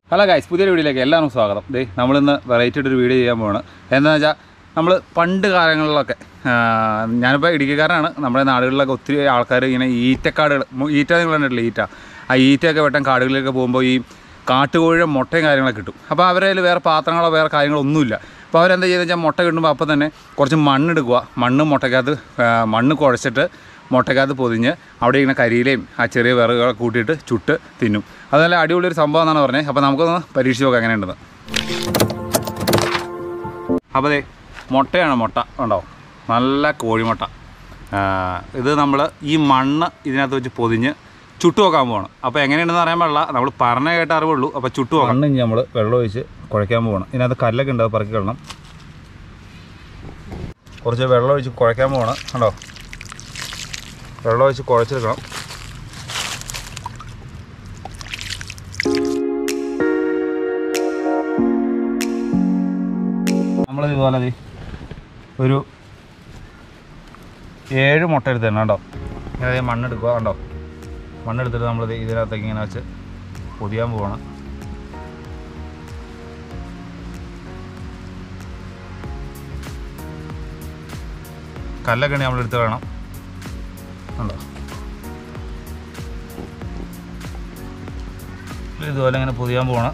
Hello guys പുതിയൊരു വീഡിയോയിലേക്ക് എല്ലാവർക്കും സ്വാഗതം ദേ നമ്മളിന്ന് വെറൈറ്റി ആയിട്ടൊരു വീഡിയോ ചെയ്യാൻ പോവാണ് എന്താണെന്ന് വെച്ചാൽ നമ്മൾ പണ്ട് കാലങ്ങളിലൊക്കെ ആ, ഞാനിപ്പോൾ ഇടുക്കിക്കാരനാണ് നമ്മുടെ നാടുകളിലൊക്കെ ഒത്തിരി ആൾക്കാർ ഇങ്ങനെ ഈറ്റക്കാടുകൾ മു- ഈറ്റ നിങ്ങൾ കണ്ടിട്ടില്ല ഈറ്റ ആ ഈറ്റയൊക്കെ വെട്ടാൻ കാടുകളിലൊക്കെ പോകുമ്പോൾ ഈ കാട്ടുകോഴിയുടെ മുട്ടയും കാര്യങ്ങളൊക്കെ കിട്ടും അപ്പോൾ അവരുടെ കയ്യിൽ വേറെ പാത്രങ്ങളോ വേറെ കാര്യങ്ങളോ ഒന്നുമില്ല അപ്പോൾ അവരെന്താ ചെയ്തെന്ന് വെച്ചാൽ മുട്ട കിട്ടുമ്പോൾ അപ്പോൾ തന്നെ കുറച്ച് മണ്ണെടുക്കുക മണ്ണ് മുട്ടക്കകത്ത് ആ, മണ്ണ് കുഴച്ചിട്ട് മുട്ടക്കകത്ത് പൊതിഞ്ഞ് അവിടെ ഇങ്ങനെ കരിയിലയും ആ ചെറിയ വിറകുകളൊക്കെ കൂട്ടിയിട്ട് ചുട്ട് തിന്നും അത് നല്ല അടിപൊളി ഒരു സംഭവം എന്നാണ് പറഞ്ഞത് അപ്പോൾ നമുക്കൊന്ന് പരീക്ഷിച്ച് നോക്കാം എങ്ങനെയുണ്ടെന്ന് അപ്പോൾ അതെ മുട്ടയാണ് മുട്ട ഉണ്ടോ നല്ല കോഴിമുട്ട ആ, ഇത് നമ്മൾ ഈ മണ്ണ് ഇതിനകത്ത് വെച്ച് പൊതിഞ്ഞ് ചുട്ടു നോക്കാൻ പോകണം അപ്പോൾ എങ്ങനെയുണ്ടെന്ന് അറിയാൻ പാടില്ല നമ്മൾ പറഞ്ഞ കേട്ട അറിവുള്ളൂ അപ്പോൾ ചുട്ടു നോക്കാം മണ്ണ് നമ്മൾ വെള്ളം ഒഴിച്ച് കുഴയ്ക്കാൻ പോകണം ഇതിനകത്ത് കല്ലൊക്കെ ഉണ്ട് അത് പറക്കി കളണം കുറച്ച് വെള്ളം ഒഴിച്ച് കുഴയ്ക്കാൻ പോകണം കണ്ടോ വെള്ളം ഒഴിച്ച് കുഴച്ചെടുക്കണം നമ്മളിത് ഇതുപോലെ ദേ ഒരു ഏഴ് മുട്ട എടുത്തിട്ടുണ്ട് കേട്ടോ ഇങ്ങനെ ദേ മണ്ണെടുക്കുക കണ്ടോ മണ്ണെടുത്തിട്ട് നമ്മൾ ഇതിനകത്തേക്ക് ഇങ്ങനെ വെച്ച് പൊതിയാൻ പോവാണ് കല്ലൊക്കെ നമ്മൾ എടുത്ത് വേണം ഉണ്ടോ ഇതുപോലെ ഇങ്ങനെ പൊതിയാൻ പോകണം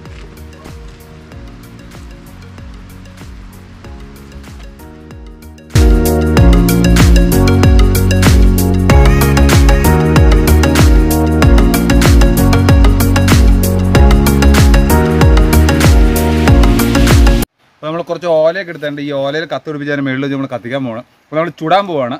അപ്പോൾ നമ്മൾ കുറച്ച് ഓലയൊക്കെ എടുത്തിട്ടുണ്ട് ഈ ഓലയിൽ കത്ത് പിടിപ്പിച്ചാൽ മുകളിൽ വെച്ച് നമ്മൾ കത്തിക്കാൻ പോകണം അപ്പോൾ നമ്മൾ ചുടാൻ പോവാണ്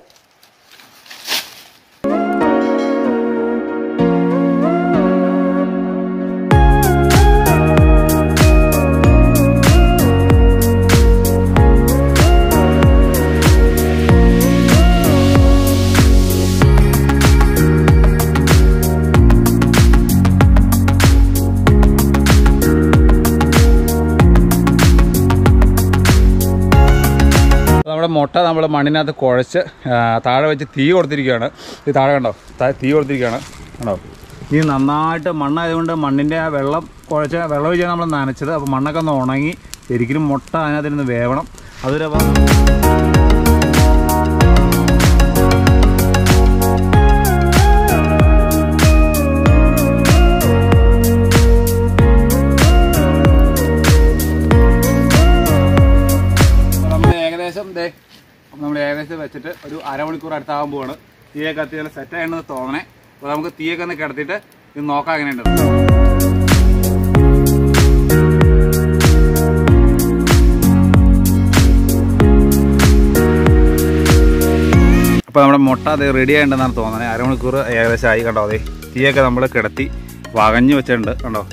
അപ്പോൾ നമ്മുടെ മുട്ട നമ്മൾ മണ്ണിനകത്ത് കുഴച്ച് ആ, താഴെ വെച്ച് തീ കൊടുത്തിരിക്കുകയാണ് ഈ താഴെ കണ്ടോ ത- തീ കൊടുത്തിരിക്കുകയാണ് കണ്ടോ ഈ നന്നായിട്ട് മണ്ണായതുകൊണ്ട് മണ്ണിൻ്റെ ആ വെള്ളം കുഴച്ച വെള്ളം ഒഴിച്ചാണ് നമ്മൾ നനച്ചത് അപ്പോൾ മണ്ണൊക്കെ ഒന്ന് ഉണങ്ങി ശരിക്കും മുട്ട അതിനകത്തിരുന്ന് വേവണം അതൊരു നമ്മൾ ഏകദേശം ദേ നമ്മൾ ഏകദേശം വെച്ചിട്ട് ഒരു അരമണിക്കൂർ അടുത്താകാൻ പോവാണ് തീയൊക്കെ കത്തി നല്ല സെറ്റ് ആയെന്ന് തോന്നണേ അപ്പോൾ നമുക്ക് തീയൊക്കെ ഒന്ന് കിടത്തിയിട്ട് ഇത് നോക്കാം എങ്ങനെയുണ്ട് അപ്പോൾ നമ്മുടെ മുട്ട അത് റെഡി ആയിട്ടുണ്ടെന്നാണ് തോന്നുന്നത് അരമണിക്കൂർ ഏകദേശം ആയി കണ്ടോ അതെ തീയൊക്കെ നമ്മൾ കിടത്തി വകഞ്ഞു വെച്ചിട്ടുണ്ട് കണ്ടോ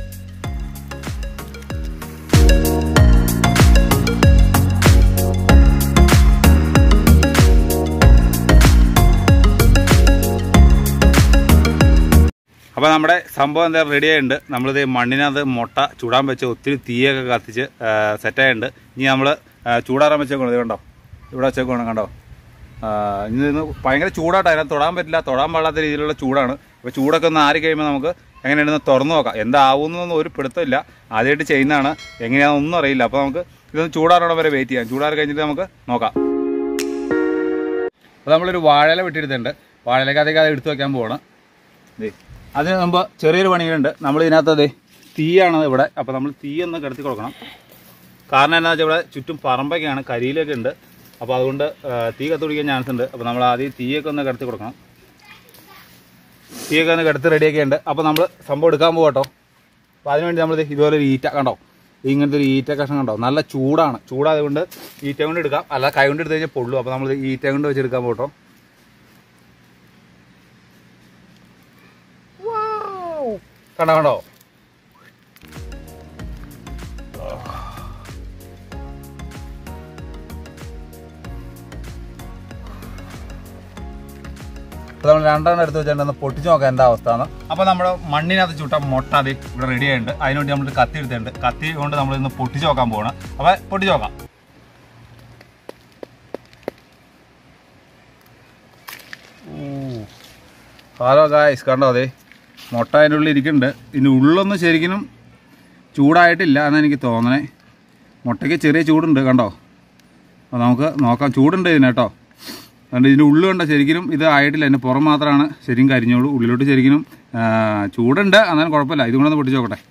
അപ്പോൾ നമ്മുടെ സംഭവം എന്താ റെഡി ആയിട്ടുണ്ട് നമ്മളിത് മണ്ണിനകത്ത് മുട്ട ചൂടാൻ വെച്ച് ഒത്തിരി തീയൊക്കെ കത്തിച്ച് സെറ്റായിട്ടുണ്ട് ഇനി നമ്മൾ ചൂടാറാൻ വെച്ചേക്കണം ഇത് കണ്ടോ ഇവിടെ വെച്ചേക്കണം കണ്ടോ ആ, ഇനി ഇന്ന് ഭയങ്കര ചൂടാട്ടോ അതിനകത്ത് തൊടാൻ പറ്റില്ല തൊടാൻ പാടാത്ത രീതിയിലുള്ള ചൂടാണ് അപ്പോൾ ചൂടൊക്കെ ഒന്ന് ആറി കഴിയുമ്പോൾ നമുക്ക് എങ്ങനെയാണെന്ന് തുറന്നു നോക്കാം എന്താവുന്നൊന്നും ഒരു പിടുത്തമില്ല ആദ്യമായിട്ട് ചെയ്യുന്നതാണ് എങ്ങനെയാണെന്നൊന്നും അറിയില്ല അപ്പോൾ നമുക്ക് ഇതൊന്ന് ചൂടാറോടെ വരെ വെയിറ്റ് ചെയ്യാം ചൂടാറി കഴിഞ്ഞിട്ട് നമുക്ക് നോക്കാം അപ്പോൾ നമ്മളൊരു വാഴയില വെട്ടിയെടുത്തിട്ടുണ്ട് വാഴയിലക്കകത്തേക്ക് അത് എടുത്തു വെക്കാൻ പോവാണ് ദേ അതിന് മുമ്പ് ചെറിയൊരു പണിയുണ്ട് നമ്മൾ ഇതിനകത്ത് ദേ തീയാണ് ഇവിടെ അപ്പോൾ നമ്മൾ തീ ഒന്ന് കിടത്തി കൊടുക്കണം കാരണം എന്താ വെച്ചാൽ ഇവിടെ ചുറ്റും പറമ്പൊക്കെയാണ് കരിയിലൊക്കെ ഉണ്ട് അപ്പോൾ അതുകൊണ്ട് ആ, തീ കത്തുപിടിക്കാൻ ചാൻസ് ഉണ്ട് അപ്പോൾ നമ്മൾ ആദ്യം തീയൊക്കെ ഒന്ന് കിടത്തി കൊടുക്കണം തീയൊക്കെ ഒന്ന് കിടത്തി റെഡിയൊക്കെ ഉണ്ട് അപ്പോൾ നമ്മൾ സംഭവം എടുക്കാൻ പോകട്ടോ അപ്പോൾ അതിനുവേണ്ടി നമ്മൾ ദേ ഇതുപോലെ ഒരു ഈറ്റ കണ്ടോ ഇങ്ങനത്തെ ഒരു ഈറ്റ കഷ്ണം കണ്ടോ നല്ല ചൂടാണ് ചൂടായതുകൊണ്ട് ഈറ്റ കൊണ്ട് എടുക്കാം അല്ല കൈ കൊണ്ട് എടുത്ത് കഴിഞ്ഞാൽ പൊള്ളു അപ്പോൾ നമ്മൾ ഈറ്റ കൊണ്ട് വെച്ചെടുക്കാൻ പോകട്ടോ കണ്ടോ കണ്ടോ അപ്പോൾ നമ്മൾ രണ്ടെണ്ണം എടുത്ത് വെച്ചിട്ടുണ്ടെന്ന് പൊട്ടിച്ച് നോക്കാം എന്താ അവസ്ഥ എന്ന് അപ്പോൾ നമ്മൾ മണ്ണിനകത്ത് ചുട്ട മുട്ട അത് ഇവിടെ റെഡി ആയിട്ടുണ്ട് അതിനുവേണ്ടി നമ്മൾ കത്തി എടുത്തിട്ടുണ്ട് കത്തി കൊണ്ട് നമ്മൾ ഇന്ന് പൊട്ടിച്ച് നോക്കാൻ പോകണം അപ്പോൾ പൊട്ടിച്ച് നോക്കാം ഹലോ ഗായ്സ് കണ്ടോ അതെ മുട്ട അതിൻ്റെ ഉള്ളിൽ ഇരിക്കുന്നുണ്ട് ഇതിൻ്റെ ഉള്ളൊന്നും ശരിക്കും ചൂടായിട്ടില്ല എന്നാണ് എനിക്ക് തോന്നണേ മുട്ടയ്ക്ക് ചെറിയ ചൂടുണ്ട് കണ്ടോ അപ്പോൾ നമുക്ക് നോക്കാം ചൂടുണ്ട് ഇതിന് കേട്ടോ അതുകൊണ്ട് ഇതിൻ്റെ ഉള്ളു കണ്ടോ ശരിക്കും ഇത് ആയിട്ടില്ല അതിൻ്റെ പുറം മാത്രമാണ് ശരിക്കും കരിഞ്ഞോളൂ ഉള്ളിലോട്ട് ശരിക്കും ആ, ചൂടുണ്ട് എന്നാലും കുഴപ്പമില്ല ഇതും കൂടെ ഒന്ന് പൊട്ടിച്ച് നോക്കട്ടെ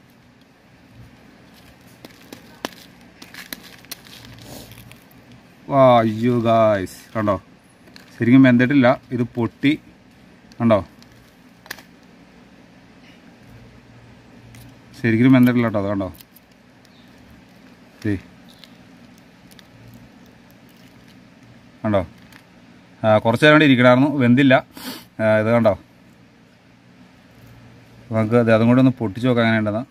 വാ അയ്യോ ഗായ്സ് കണ്ടോ ശരിക്കും വെന്തിട്ടില്ല ഇത് പൊട്ടി കണ്ടോ ശരിക്കും വെന്തിട്ടില്ല കേട്ടോ അത് കണ്ടോ ദേ. കണ്ടോ ആ, കുറച്ച് നേരം കൂടി ഇരിക്കണമായിരുന്നു വെന്തില്ല ആ, ഇത് കണ്ടോ നമുക്ക് അത് അതും കൂടെ ഒന്ന് പൊട്ടിച്ച് നോക്കാം അങ്ങനെ ഉണ്ടെന്ന്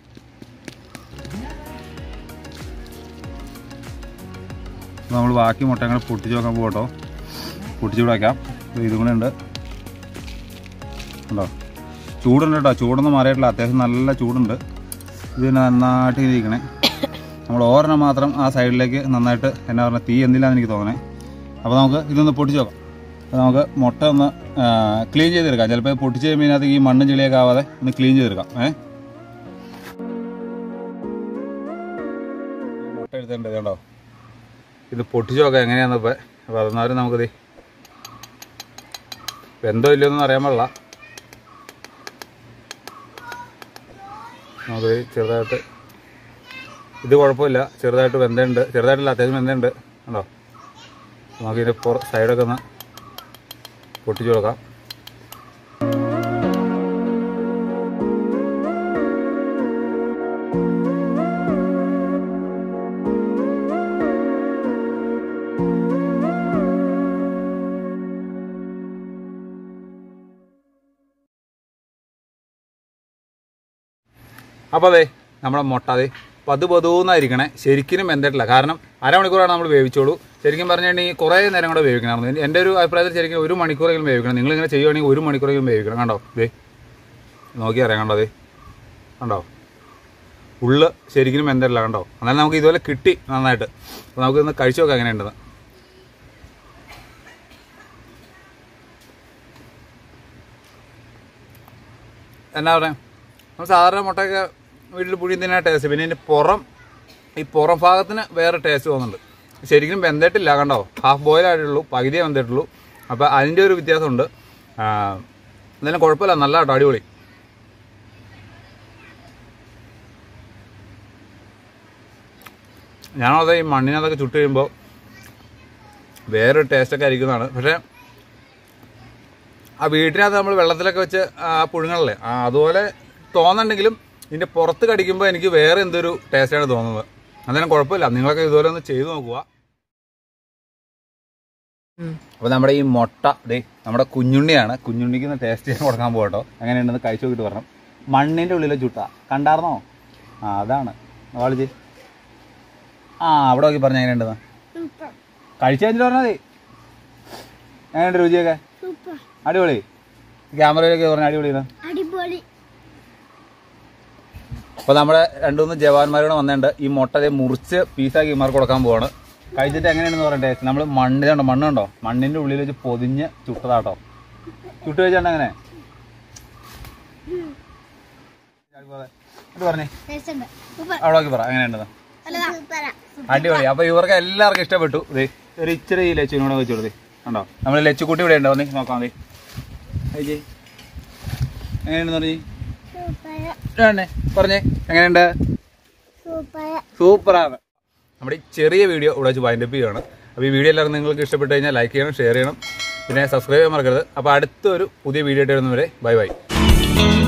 നമ്മൾ ബാക്കി മുട്ടങ്ങൾ പൊട്ടിച്ച് നോക്കാൻ പോകട്ടോ പൊട്ടിച്ച് വിടാക്കാം ഇതും കൂടെ ഉണ്ട് ഉണ്ടോ ചൂടുണ്ട് കേട്ടോ ചൂടൊന്നും മാറിയിട്ടില്ല അത്യാവശ്യം നല്ല ചൂടുണ്ട് ഇത് നന്നായിട്ട് ഇരിക്കണേ നമ്മൾ ഓരെണ്ണം മാത്രം ആ സൈഡിലേക്ക് നന്നായിട്ട് എന്നാ പറഞ്ഞാൽ തീ എന്തില്ലാന്ന് എനിക്ക് തോന്നണേ അപ്പോൾ നമുക്ക് ഇതൊന്ന് പൊട്ടിച്ച് നോക്കാം അപ്പോൾ നമുക്ക് മുട്ട ഒന്ന് ക്ലീൻ ചെയ്തെടുക്കാം ചിലപ്പോൾ പൊട്ടിച്ച് കഴിയുമ്പോൾ ഇതിനകത്ത് ഈ മണ്ണും ചെളിയൊക്കെ ആവാതെ ഒന്ന് ക്ലീൻ ചെയ്തെടുക്കാം ഏ മുട്ട എടുത്തിട്ടുണ്ട് ഇത് കണ്ടോ ഇത് പൊട്ടിച്ച് നോക്കാം എങ്ങനെയാണെന്ന് ഇപ്പോൾ അപ്പോൾ അതെന്നാലും നമുക്കിത് വെന്തോ ഇല്ലയോന്നും അറിയാൻ പാടില്ല നമുക്ക് ചെറുതായിട്ട് ഇത് കുഴപ്പമില്ല ചെറുതായിട്ട് വെന്തയുണ്ട് ചെറുതായിട്ടില്ല അത്യാവശ്യം വെന്തയുണ്ട് കണ്ടോ നമുക്ക് ഇതിൻ്റെ പുറ സൈഡൊക്കെ ഒന്ന് പൊട്ടിച്ച് കൊടുക്കാം അപ്പോൾ അതെ നമ്മുടെ മുട്ട അതെ പത് പതുന്നായിരിക്കണേ ശരിക്കും വെന്തിട്ടില്ല കാരണം അരമണിക്കൂറാണ് നമ്മൾ വേവിച്ചോളൂ ശരിക്കും പറഞ്ഞിട്ടുണ്ടെങ്കിൽ കുറേ നേരം കൂടെ വേവിക്കണം എൻ്റെ ഒരു അഭിപ്രായത്തിൽ ശരിക്കും ഒരു മണിക്കൂറെങ്കിലും വേവിക്കണം നിങ്ങളിങ്ങനെ ചെയ്യുവാണെങ്കിൽ ഒരു മണിക്കൂറെങ്കിലും വേവിക്കണം കണ്ടോ ദേ നോക്കി അറിയാം കണ്ടോ ദേ കണ്ടോ ഉള്ള് ശരിക്കും വെന്തിട്ടില്ല കണ്ടോ എന്നാലും നമുക്ക് ഇതുപോലെ കിട്ടി നന്നായിട്ട് അപ്പോൾ നമുക്ക് ഇന്ന് കഴിച്ചു നോക്കാം എങ്ങനെയുണ്ടെന്ന് എന്നാ പറയാം നമ്മൾ സാധാരണ മുട്ടയൊക്കെ വീട്ടിൽ പുഴിയുന്നതിനാ ടേസ്റ്റ് പിന്നെ ഇതിൻ്റെ പുറം ഈ പുറം ഭാഗത്തിന് വേറെ ടേസ്റ്റ് തോന്നുന്നുണ്ട് ശരിക്കും വെന്തിട്ടില്ല കണ്ടോ ഹാഫ് ബോയിൽ ആയിട്ടുള്ളൂ പകുതിയേ വെന്തിട്ടുള്ളൂ അപ്പോൾ അതിൻ്റെ ഒരു വ്യത്യാസമുണ്ട് ആ, എന്തായാലും കുഴപ്പമില്ല നല്ല കേട്ടോ അടിപൊളി ഞാനത് ഈ മണ്ണിനകത്തൊക്കെ ചുട്ട് കഴിയുമ്പോൾ വേറൊരു ടേസ്റ്റൊക്കെ ആയിരിക്കുന്നതാണ് പക്ഷേ ആ വീട്ടിനകത്ത് നമ്മൾ വെള്ളത്തിലൊക്കെ വെച്ച് ആ പുഴുങ്ങണല്ലേ ആ അതുപോലെ തോന്നുന്നുണ്ടെങ്കിലും ഇതിൻ്റെ പുറത്ത് കടിക്കുമ്പോൾ എനിക്ക് വേറെ എന്തൊരു ടേസ്റ്റാണ് തോന്നുന്നത് അന്നേരം കുഴപ്പമില്ല നിങ്ങളൊക്കെ ഇതുപോലെ ഒന്ന് ചെയ്തു നോക്കുക അപ്പോൾ നമ്മുടെ ഈ മുട്ട ദേ നമ്മുടെ കുഞ്ഞുണ്ണിയാണ് കുഞ്ഞുണ്ണിക്ക് ഒന്ന് ടേസ്റ്റ് ചെയ്യാൻ കൊടുക്കാൻ പോകട്ടോ എങ്ങനെയുണ്ടെന്ന് കഴിച്ചു നോക്കിയിട്ട് പറഞ്ഞു മണ്ണിൻ്റെ ഉള്ളിലെ ചുട്ട കണ്ടായിരുന്നോ ആ അതാണ് വാളിജി ആ അവിടെ നോക്കി പറഞ്ഞ എങ്ങനെയുണ്ടെന്ന് കഴിച്ചു കഴിഞ്ഞിട്ട് പറഞ്ഞാൽ മതി എങ്ങനെയുണ്ട് രുചിയൊക്കെ സൂപ്പർ അടിപൊളി ക്യാമറയിലൊക്കെ പറഞ്ഞ അടിപൊളിയാണ് അടിപൊളി അപ്പോൾ നമ്മുടെ രണ്ടു മൂന്ന് ജവാന്മാരോട് വന്നിട്ടുണ്ട് ഈ മുട്ട ദേ മുറിച്ച് പീസാക്കി ഇമാർക്ക് കൊടുക്കാൻ പോവാണ് കഴിച്ചിട്ട് എങ്ങനെയാണെന്ന് പറയട്ടെ നമ്മൾ മണ്ണിലുണ്ടോ മണ്ണുണ്ടോ മണ്ണിന്റെ ഉള്ളിൽ വെച്ച് പൊതിഞ്ഞ് ചുട്ടതാട്ടോ ചുട്ട് വെച്ചാണ്ട് അങ്ങനെ ഇത് പറഞ്ഞേ ടേസ്റ്റ് ഉണ്ട് സൂപ്പർ അവിടെ നോക്കി പറ എങ്ങനെയുണ്ടെന്ന് സൂപ്പറാ അടിപൊളി അപ്പൊ ഇവർക്ക് എല്ലാവർക്കും ഇഷ്ടപ്പെട്ടു ദേ ഒരു ഇച്ചിരി ഈ ലച്ചുവിനോട് വെച്ചു കൊടുത്തേ കണ്ടോ നമ്മൾ ലച്ചുക്കുട്ടി ഇവിടെ ഉണ്ടോ നീ നോക്കാം മതി അയ്യേ എങ്ങനെയുണ്ടെന്ന് പറഞ്ഞേ സൂപ്പർ വേണ്ടേ പറഞ്ഞേ എങ്ങനെയുണ്ട് സൂപ്പർ സൂപ്പറാണ് നമ്മുടെ ഈ ചെറിയ വീഡിയോ ഇവിടെ വെച്ച് വൈൻഡപ്പ് ചെയ്യുകയാണ് അപ്പോൾ ഈ വീഡിയോ എല്ലാവർക്കും നിങ്ങൾക്ക് ഇഷ്ടപ്പെട്ട് കഴിഞ്ഞാൽ ലൈക്ക് ചെയ്യണം ഷെയർ ചെയ്യണം പിന്നെ സബ്സ്ക്രൈബ് ചെയ്യാൻ മറക്കരുത് അപ്പോൾ അടുത്തൊരു പുതിയ വീഡിയോ ആയിട്ട് വരുന്നവരെ ബൈ ബൈ